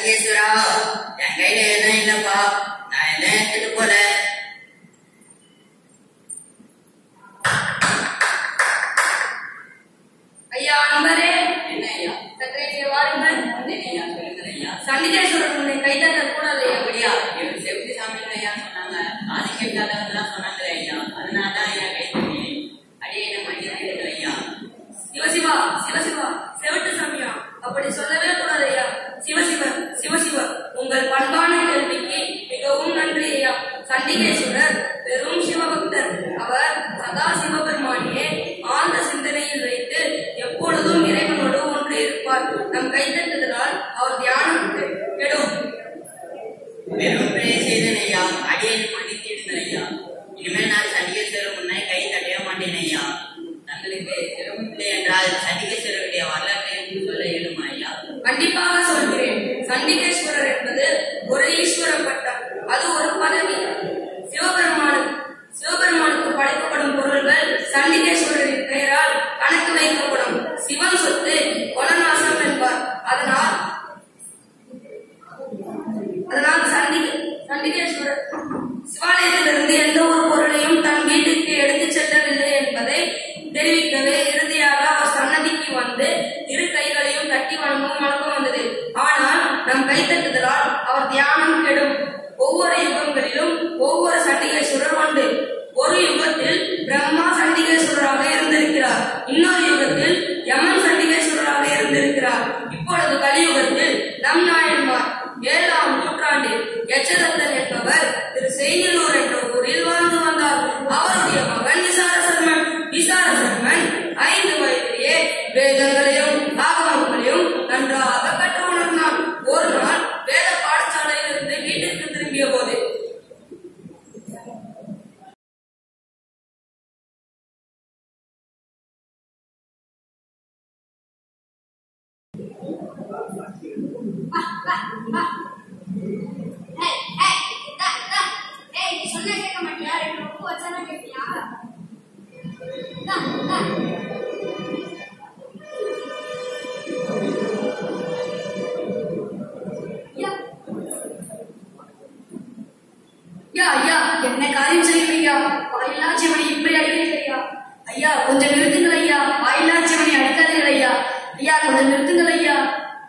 சண்டிகேஸ்வரா என் கையில எதுவும் இல்லப்பா நான் எதுவும் எடுத்துட்டு போல ஐயா நண்பரே என்ன ஐயா சற்றே இங்கே வாருங்கள் வந்தேன் ஐயா சொல்லுங்க ஐயா சண்டிகேஸ்வரர் உன்னை கைதட்ட கூடாது அப்படியா இவர் செவிட்டு சாமி ஐயா சொன்னாங்க ஆதி கேட்காதவங்கலாம் சொன்னாங்களே ஐயா அதனால தான் ஐயா கை தட்டினேன் அடியே என்ன மன்னிக்கிறீர்கள் ஐயா சிவசிவா சிவசிவா செவிட்டு சாமியா அப்படி சொல்லவே கூடாது ஐயா சிவசிவன் சிவசிவன் உங்கள் பண்பான கேள்விக்கு மிகவும் நன்றி ஐயா சண்டிகேஸ்வரர் பெரும் சிவபக்தர் அவர் சதா சிவபெருமானியே ஆழ்ந்த சிந்தனையில் வைத்து எப்பொழுதும் இறைவனோடு ஒன்று இருப்பார் நம் கைத்தட்டுதலால் அவர் தியானம் கெடும் வெறும் பிழை செய்தேன் ஐயா அடியே மன்னித்திருந்தேன் ஐயா இனிமேல் நான் சண்டிகேஸ்வரர் முன்னே கை தட்டவே மாட்டேன் ஐயா தங்களுக்கு சிறப்பு பிள்ளை என்றால் சண்டிகேஸ்வரருடைய வரலாற்றை என்று சொல்ல இயலுமா ஐயா கண்டிப்பாக சொல்கிறேன் சண்டிகேஸ்வரர் என்பது ஒரு ஈஸ்வர பட்டம் அது ஒரு பதவி சிவபெருமானுக்கு சிவபெருமானுக்கு படைக்கப்படும் பொருள்கள் சண்டிகேஸ்வரரின் பெயரால் கணக்கு வைக்கப்படும் சிவன் சொத்து கொலநாசம் என்பார் அதனால் அதனால் சண்டி சண்டிகேஸ்வரர் சிவாலயத்திலிருந்து எந்த ஒரு பொருளையும் தன் வீட்டுக்கு எடுத்துச் செல்லவில்லை என்பதை தெரிவிக்கவே இறுதியாக அவர் சன்னதிக்கு வந்து இரு கைகளையும் தட்டி வணங்கும் வழக்கம் வந்தது ஆனால் நம் கைத்தட்டுதலால் அவர் தியானம் கெடும் ஒவ்வொரு யுகங்களிலும் ஒவ்வொரு சண்டிகேஸ்வரர் உண்டு ஒரு யுகத்தில் பிரம்மா சண்டிகேஸ்வரராக இருந்திருக்கிறார் இன்னொரு யுகத்தில் யமன் சண்டிகேஸ்வரராக இருந்திருக்கிறார் இப்பொழுது கலியுகத்தில் நம் நாயன்மார் ஏழாம் நூற்றாண்டில் எச்சதத்தன் என்பவர் திரு செய்யலூர் என்ற ஊரில் வாழ்ந்து வந்தார் அவருடைய மகன் விசார சர்மன் விசார சர்மன் ஐந்து வயதிலேயே வேதங்களையும் ஆகமங்களையும் நன்றாக கற்று உணர்ந்தான் ஒரு நாள் வேத பாடசாலையிலிருந்து வீட்டிற்கு திரும்பிய போது ஏய், ஏய், இதா, இதா. ஏய், நீ சொன்னா கேட்க மாட்டியா? ரெண்டு உப்பு வச்சானா கேட்பியா? இதா, இதா. ஐயா, ஐயா ஐயா என்ன காரியம் செய்வீங்க வாயிலா சிவனை இப்படி அடிக்கிறீங்க ஐயா ஐயா கொஞ்சம் நிறுத்துங்கள் ஐயா வாயிலா சிவனை அடிக்காதீர்கள் ஐயா ஐயா கொஞ்சம் நிறுத்துங்கள் ஐயா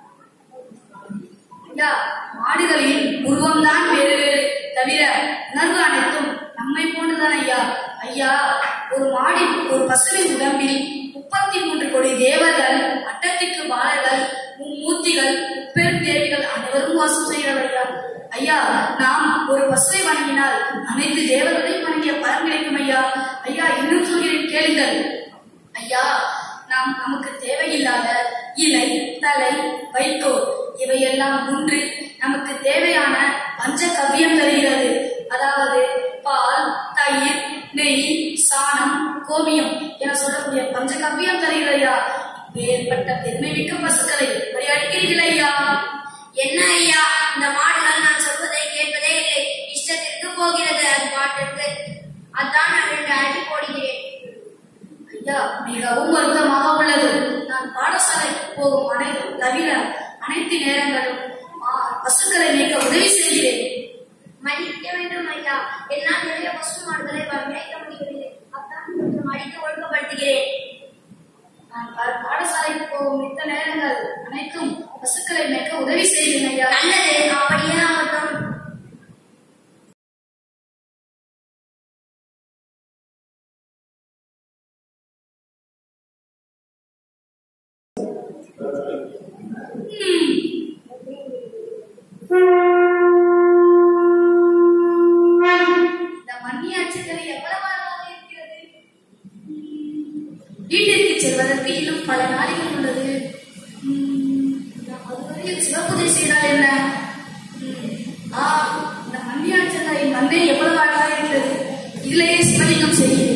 ஐயா மாடுகளின் உருவம்தான் வேறு வேறு தவிர உணர்வு அனைத்தும் நம்மை போன்றுதான் ஐயா ஐயா ஒரு மாடின் ஒரு பசுவின் உடம்பில் முப்பத்தி மூன்று கோடி தேவர்கள் அட்டத்திற்கு பாலர்கள் மும்மூர்த்திகள் முப்பெரும் தேவிகள் அனைவரும் வாசம் செய்கிறவர் ஐயா ஐயா நாம் ஒரு பசுவை வணங்கினால் அனைத்து தேவர்களையும் வணங்கிய பலன் கிடைக்கும் ஐயா ஐயா இன்னும் சொல்கிறேன் கேளுங்கள் ஐயா நாம் நமக்கு தேவையில்லாத இலை தலை வைக்கோல் இவையெல்லாம் ஒன்று நமக்கு தேவையான பஞ்ச கவ்யம் தருகிறது அதாவது பால் தயிர் நெய் சாணம் கோமியம் என சொல்லக்கூடிய பஞ்ச கவ்யம் தருகிறது ஐயா வேறுபட்ட பெருமை மிக்க பசுக்களை இப்படி அடிக்கிறீர்கள் ஐயா என்ன ஐயா இந்த மாடுகள் நான் சொல்வதை கேட்பதே இல்லை இஷ்டத்திற்கு போகிறது அது பாட்டிற்கு அதான் நான் ரெண்டு அடி போடுகிறேன் ஐயா மிகவும் வருத்தமாக உள்ளது நான் பாடசாலைக்கு போகும் அனை தவிர அனைத்து நேரங்களும் ஆ, பசுக்களை மேய்க்க உதவி செய்கிறேன் மன்னிக்க வேண்டும் ஐயா என்னால் நிறைய பசு மாடுகளை வளர்க்க முடியவில்லை அதான் கொஞ்சம் அடித்து ஒழுக்கப்படுத்துகிறேன் நான் பா- பாடசாலைக்கு போகும் மித்த நேரங்கள் அனைத்தும் பசுக்களை மேய்க்க உதவி செய்கிறேன் ஐயா நல்லது அப்படியே ஆகட்டும் இந்த மண்ணியாட்சிகள் எவ்வளவு அழகாக இருக்கிறது வீட்டிற்கு செல்வதற்கு இன்னும் பல நாளைகள் உள்ளது உம், நாம் அதுவரையில் சிவபூஜை செய்தால் என்ன உம், ஆ இந்த மண்ணியாட்சிகளின் மண்ணை எவ்வளவு அழகாக இருக்கிறது இதிலேயே சிவலிங்கம் செய்கிறேன்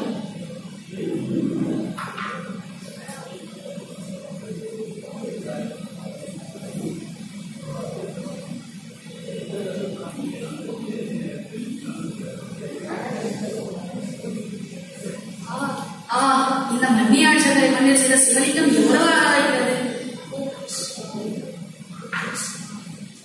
ஆ, ஆ, இந்த மண்ணியாட்சங்களை மண்ணில் செய்த சிவலிங்கம் எவ்வளவு அழகாக இருக்கிறது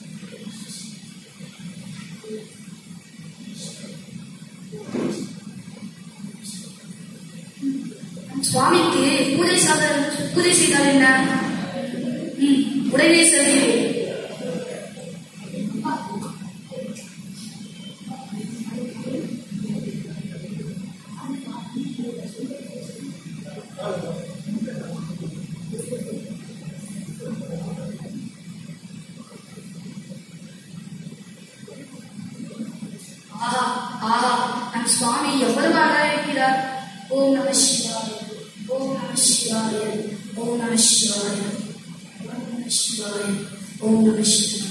பூஜை செய்தால் என்ன ம், உடனே செல்கிறேன் ஆஹா ஆஹா நம் சுவாமி எவ்வளவு அழகாக இருக்கிறார் ஓம் நம சிவாய ஓம் நம சிவாய ஓம் நம சிவாய ஓம் நம சிவாய ஓம் நம சிவாய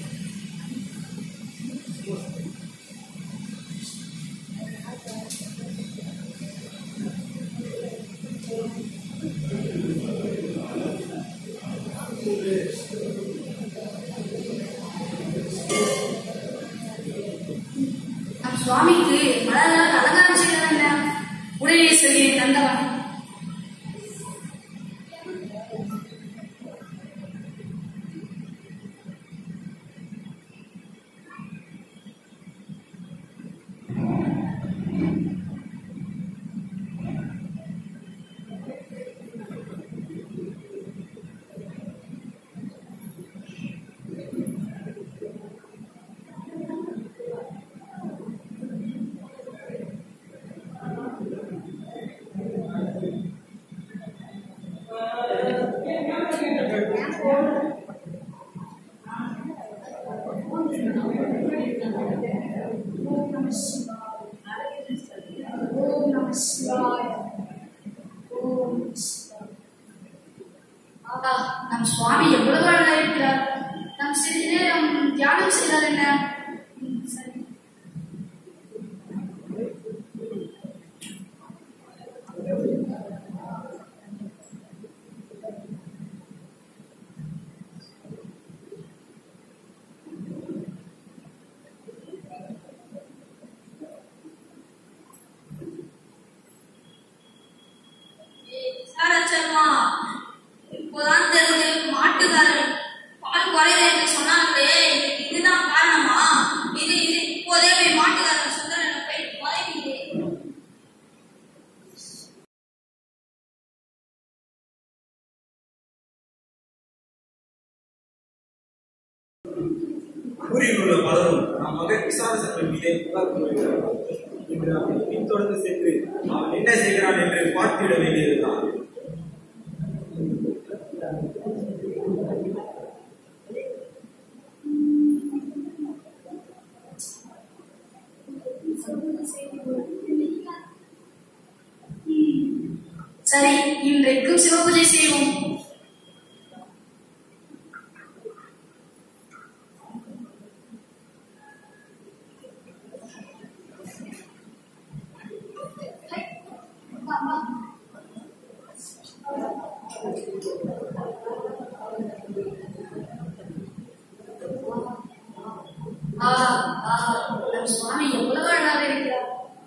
நம் சுவாமிக்கு மலர்களால் அலங்காரம் செய்தால் என்ன உடனே செல்கிறேன் தந்தவன் ஓம் நம சிவாய ஓம் நம சிவாய. ஆகா நம் சுவாமி எவ்வளவு அழகா இருக்கிறார் நம் சிறிது நேரம் தியானம் செய்தால் என்ன ம், சரி விசாரச்சர்மா இப்போதான் தெரிஞ்சு மாட்டுக்காரர் பால் குறையல என்று சொன்னாங்களே இதுதான் காரணமா இது இது இப்போதே போய் மாட்டுக்காரர் சுந்தரனை போய் குறைக்கிறேன் ஊரில் உள்ள பலரும் நம் மகன் விசாரசன் மீதே புகார் கூறுகிறார் இன்று அவனை பின்தொடர்ந்து சென்று அவன் என்ன செய்கிறான் என்று பார்த்துவிட வேண்டியதுதான் சரி இன்றைக்கும் சிவபூஜை செய்வோம் ஆஹா ஆஹா நம் சுவாமி எவ்வளவு அழகாக இருக்கிறார்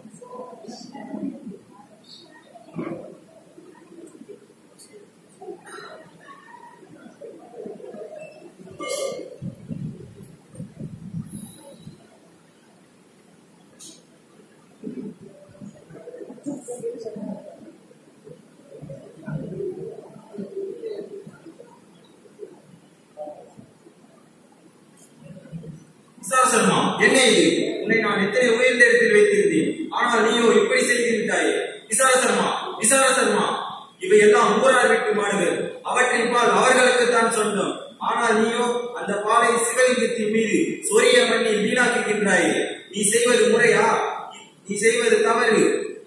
விசாரசர்மா என்ன இது உன்னை நான் எத்தனை உயர்ந்த இடத்தில் வைத்திருந்தேன் ஆனால் நீயோ இப்படி செய்து விட்டாயே விசாரசர்மா விசாரசர்மா இவை எல்லாம் ஊரார் வீட்டு மாடுகள் அவற்றின் பால் அவர்களுக்கு தான் சொந்தம் ஆனால் நீயோ அந்த பாலை சிவலிங்கத்தின் மீது சொரிய பண்ணி வீணாக்குகின்றாயே நீ செய்வது முறையா நீ செய்வது தவறு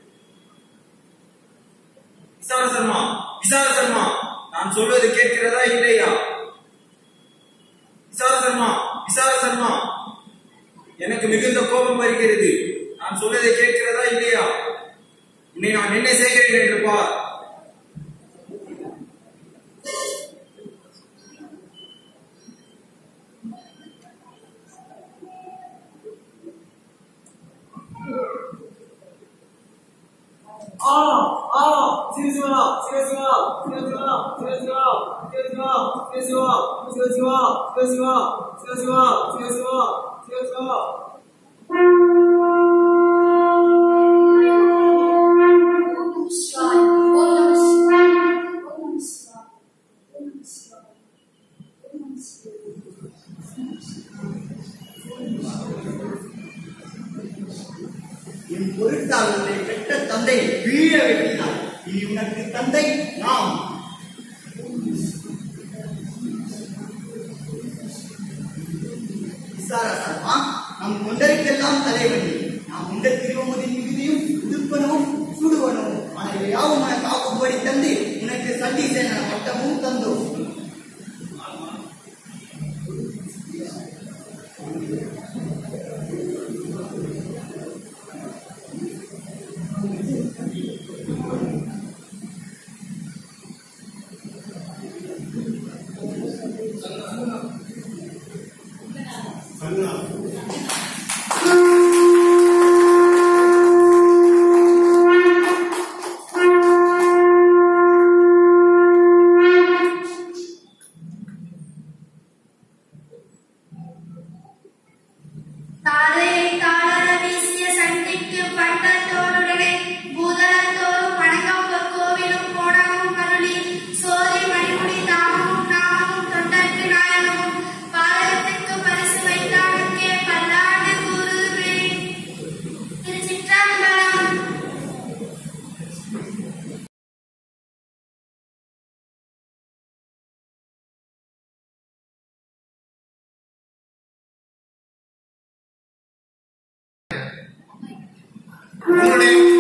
விசாரசர்மா விசாரசர்மா நான் சொல்வது கேட்கிறதா இல்லையா விசாரசர்மா விசாரசர்மா எனக்கு மிகுந்த கோபம் வருகிறது நான் சொல்வதை கேட்கிறதா இல்லையா உன்னை நான் என்ன செய்கிறேன் என்று பார் ஆ ஆ சிவசிவா சிவசிவா சிவசிவா சிவசிவா சிவசிவா சிவசிவா சிவசிவா சிவசிவா சிவசிவா சிவசிவா சிவசிவா ஓம் நம சிவாய ஓம் நம சிவாய ஓம் நம சிவாய கோபத்தால் உன்னை பெற்ற தந்தை வீழ வெட்டினார் இனி உனக்கு தந்தை நாம் விசாரா சர்மா நம் தொண்டருக்கெல்லாம் தலைவலி நாம் உண்ட திருவமதின் மிகுதியும் உடுப்பனவும் சுடுவனும் ஆனால் யாவும் உனக்கு ஆக்கும்படி தந்து உனக்கு சண்டி சேன பட்டமும் தந்தோம் தாரை தாளர வீசிய சண்டிக்கு பட்டத்தோடுடனே பூதலத்தோறும் வணங்கம் பொற்கோவிலும் கோணமும் அருளி சோதி மணிமுடி தாமமும் நாமமும் தொண்டர்க்கு நாயகமும் பாதகத்துக்கு பரிசு வைத்தானுக்கே பல்லாண்டு கூறுகிறேன் திருச்சிற்றம்பலம் உங்களுடைய